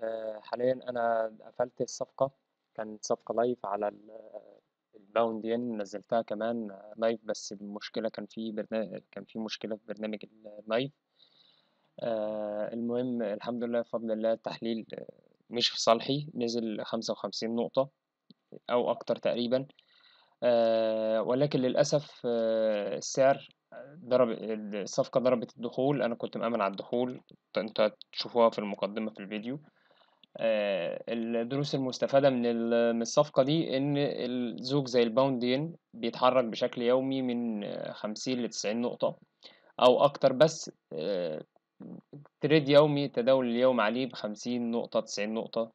آه، حاليا أنا قفلت الصفقة كانت صفقة لايف على ال- الباوند ين نزلتها كمان لايف بس المشكلة كان في برنامج كان في مشكلة في برنامج اللايف آه، المهم الحمد لله بفضل الله التحليل آه، مش في صالحي نزل خمسة وخمسين نقطة أو أكتر تقريبا آه، ولكن للأسف آه، السعر ضرب الصفقة ضربت الدخول أنا كنت مأمن على الدخول انتوا هتشوفوها في المقدمة في الفيديو آه، الدروس المستفادة من ال- من الصفقة دي إن الزوج زي الباوند ين بيتحرك بشكل يومي من آه، خمسين لتسعين نقطة أو أكتر بس آه، تريد يومي التداول اليومي عليه بخمسين نقطة تسعين نقطة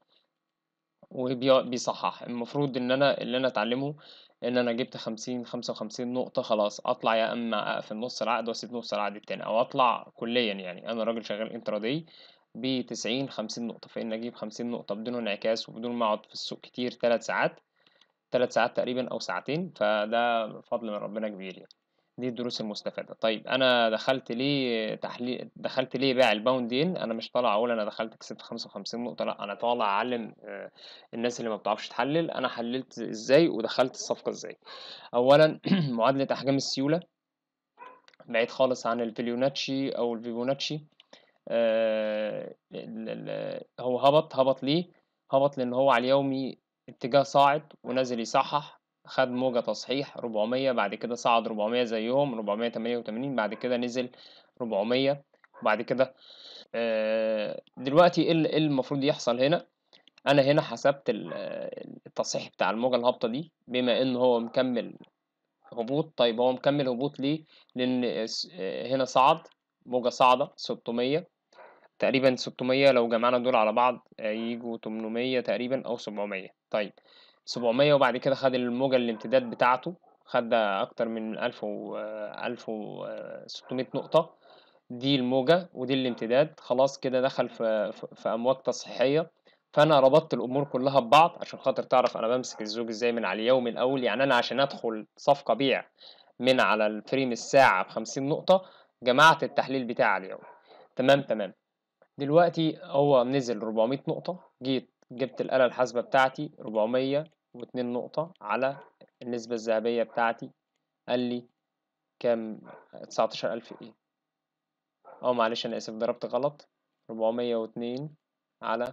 وبيصحح المفروض ان انا اللي انا اتعلمه ان انا جبت خمسين خمسة وخمسين نقطة خلاص اطلع يا اما اقفل نص العقد واسيب نص العقد التاني او اطلع كليا يعني انا راجل شغال انترادي بتسعين خمسين نقطة فإن أجيب خمسين نقطة بدون انعكاس وبدون ما أقعد في السوق كتير تلات ساعات تلات ساعات تقريبا أو ساعتين فده فضل من ربنا كبير يعني دي الدروس المستفادة طيب أنا دخلت ليه تحليل دخلت ليه بيع الباوندين أنا مش طالع أقول أنا دخلت كسبت خمسة وخمسين نقطة لأ أنا طالع أعلم آه، الناس اللي ما بتعرفش تحلل أنا حللت إزاي ودخلت الصفقة إزاي أولا معادلة أحجام السيولة بعيد خالص عن الفيبوناتشي أو الفيبوناتشي آه، ال- ال- هو هبط هبط ليه هبط لان هو على اليومي اتجاه صاعد ونازل يصحح خد موجة تصحيح 400 بعد كده صعد 400 زيهم 488 بعد كده نزل 400 بعد كده آه، دلوقتي ايه ال- إيه المفروض يحصل هنا انا هنا حسبت ال- التصحيح بتاع الموجة الهابطة دي بما ان هو مكمل هبوط طيب هو مكمل هبوط ليه لان الس- هنا صعد موجة صاعدة 600 تقريبا 600 لو جمعنا دول على بعض آه، يجوا 800 تقريبا او 700 طيب 700 وبعد كده خد الموجة الامتداد بتاعته خد اكتر من 1000 و 1600 نقطة دي الموجة ودي الامتداد خلاص كده دخل في في في امواج تصحيحية فانا ربطت الامور كلها ببعض عشان خاطر تعرف انا بمسك الزوج ازاي من على اليوم الاول يعني انا عشان ادخل صفقة بيع من على الفريم الساعة بخمسين نقطة جمعت التحليل بتاعي على اليوم تمام تمام دلوقتي هو نزل 400 نقطة جيت جبت الآلة الحاسبة بتاعتي 402 نقطة على النسبة الذهبية بتاعتي قال لي كام 19000 ايه اه معلش انا اسف ضربت غلط 402 على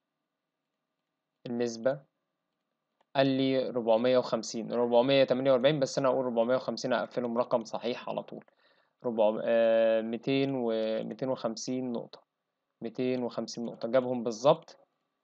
النسبة قال لي 450 448 بس انا اقول 450 اقفلهم رقم صحيح على طول 400 آه 200 و 250 نقطة 250 نقطة جابهم بالظبط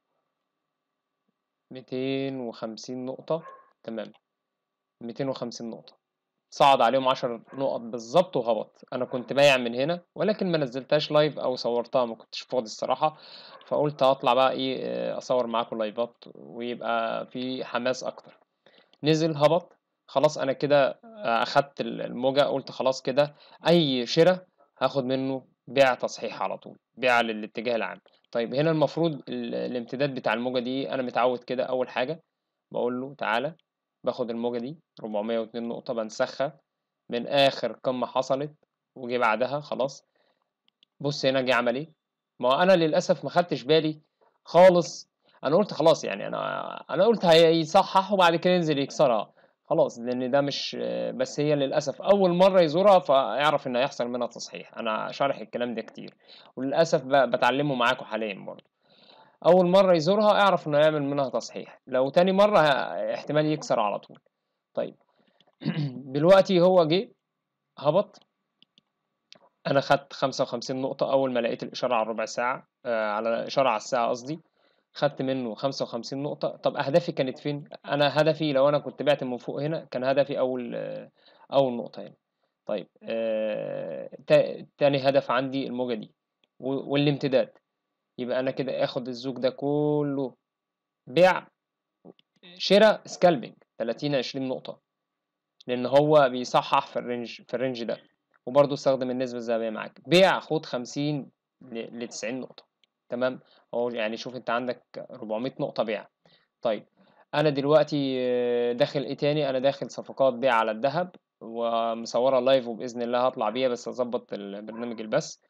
250 نقطة تمام 250 نقطة صعد عليهم 10 نقط بالظبط وهبط انا كنت بايع من هنا ولكن ما نزلتهاش لايف او صورتها ما كنتش فاضي الصراحة فقلت هطلع بقى ايه آه، اصور معاكم لايفات ويبقى في حماس اكتر نزل هبط خلاص انا كده آه، اخدت الموجة قلت خلاص كده اي شراء هاخد منه بيع تصحيح على طول بيع للاتجاه العام طيب هنا المفروض ال- الامتداد بتاع الموجة دي انا متعود كده اول حاجة بقول له تعالى باخد الموجة دي 402 نقطة بنسخها من اخر قمة حصلت وجي بعدها خلاص بص هنا جه عمل ايه ما هو انا للاسف ما خدتش بالي خالص انا قلت خلاص يعني انا انا قلت هيصحح وبعد كده ينزل يكسرها خلاص لان ده مش بس هي للاسف اول مره يزورها فيعرف ان هيحصل منها تصحيح انا شارح الكلام ده كتير وللاسف ب- بتعلمه معاكم حاليا برضه اول مره يزورها اعرف انه يعمل منها تصحيح لو تاني مره ه- احتمال يكسر على طول طيب دلوقتي هو جه هبط انا خدت 55 نقطة اول ما لقيت الاشارة على الربع ساعة آه على الاشارة على الساعة قصدي خدت منه 55 نقطة طب اهدافي كانت فين انا هدفي لو انا كنت بعت من فوق هنا كان هدفي اول آه اول نقطة هنا طيب آه تا- تاني هدف عندي الموجة دي و- والامتداد يبقى انا كده اخد الزوج ده كله بيع شراء سكالبنج 30 20 نقطة لان هو بيصحح في الرينج في الرينج ده وبرضه استخدم النسبة الذهبية معاك بيع خد 50 ل 90 نقطة تمام هو يعني شوف انت عندك 400 نقطة بيع طيب انا دلوقتي آه، داخل ايه تاني انا داخل صفقات بيع على الذهب ومصورة لايف وبإذن الله هطلع بيها بس اظبط البرنامج البث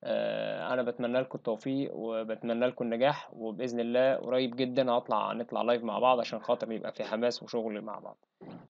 آه، انا بتمنى لكم التوفيق وبتمنى لكم النجاح وباذن الله قريب جدا هطلع نطلع لايف مع بعض عشان خاطر يبقى في حماس وشغل مع بعض